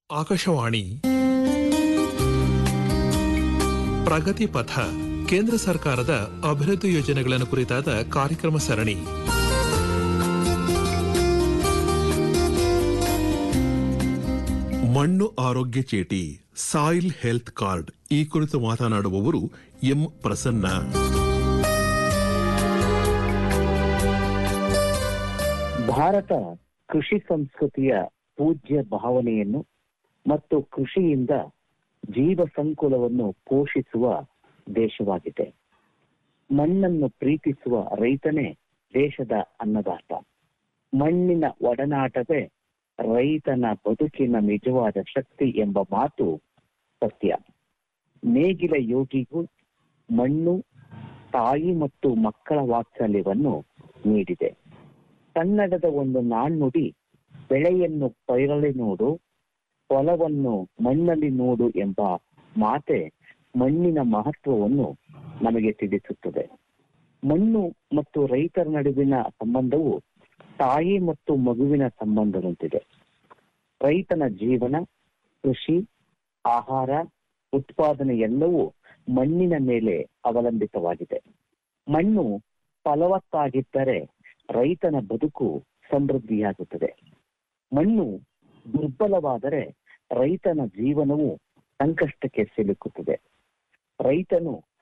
ಆಕಾಶವಾಣಿ ಪ್ರಗತಿ ಪಥ ಕೇಂದ್ರ ಸರ್ಕಾರದ ಅಭಿವೃದ್ಧಿ ಯೋಜನೆಗಳನ್ನು ಕುರಿತಾದ ಕಾರ್ಯಕ್ರಮ ಸರಣಿ ಮಣ್ಣು ಆರೋಗ್ಯ ಚೀಟಿ ಸಾಯಿಲ್ ಹೆಲ್ತ್ ಕಾರ್ಡ್ ಈ ಕುರಿತು ಮಾತನಾಡುವವರು ಎಂ ಪ್ರಸನ್ನ ಭಾರತ ಕೃಷಿ ಸಂಸ್ಕೃತಿಯ ಪೂಜ್ಯ ಭಾವನೆಯನ್ನು ಮತ್ತು ಕೃಷಿಯಿಂದ ಜೀವ ಸಂಕುಲವನ್ನು ಪೋಷಿಸುವ ದೇಶವಾಗಿದೆ ಮಣ್ಣನ್ನು ಪ್ರೀತಿಸುವ ರೈತನೇ ದೇಶದ ಅನ್ನದಾತ ಮಣ್ಣಿನ ಒಡನಾಟವೇ ರೈತನ ಬದುಕಿನ ನಿಜವಾದ ಶಕ್ತಿ ಎಂಬ ಮಾತು ಸತ್ಯ ನೇಗಿಲ ಯೋಗಿಗೂ ಮಣ್ಣು ತಾಯಿ ಮತ್ತು ಮಕ್ಕಳ ವಾತ್ಸಲ್ಯವನ್ನು ನೀಡಿದೆ ಕನ್ನಡದ ಒಂದು ನಾಣ್ಣುಡಿ ಬೆಳೆಯನ್ನು ಪೈರಳಿ ನೋಡು ಹೊಲವನ್ನು ಮಣ್ಣಲ್ಲಿ ನೋಡು ಎಂಬ ಮಾತೆ ಮಣ್ಣಿನ ಮಹತ್ವವನ್ನು ನಮಗೆ ತಿಳಿಸುತ್ತದೆ ಮಣ್ಣು ಮತ್ತು ರೈತರ ನಡುವಿನ ಸಂಬಂಧವು ತಾಯಿ ಮತ್ತು ಮಗುವಿನ ಸಂಬಂಧದಂತಿದೆ ರೈತನ ಜೀವನ ಕೃಷಿ ಆಹಾರ ಉತ್ಪಾದನೆ ಎಲ್ಲವೂ ಮಣ್ಣಿನ ಮೇಲೆ ಅವಲಂಬಿತವಾಗಿದೆ ಮಣ್ಣು ಫಲವತ್ತಾಗಿದ್ದರೆ ರೈತನ ಬದುಕು ಸಮೃದ್ಧಿಯಾಗುತ್ತದೆ ಮಣ್ಣು ದುರ್ಬಲವಾದರೆ ರೈತನ ಜೀವನವು ಸಂಕಷ್ಟಕ್ಕೆ ಸಿಲುಕುತ್ತದೆ ರೈತನು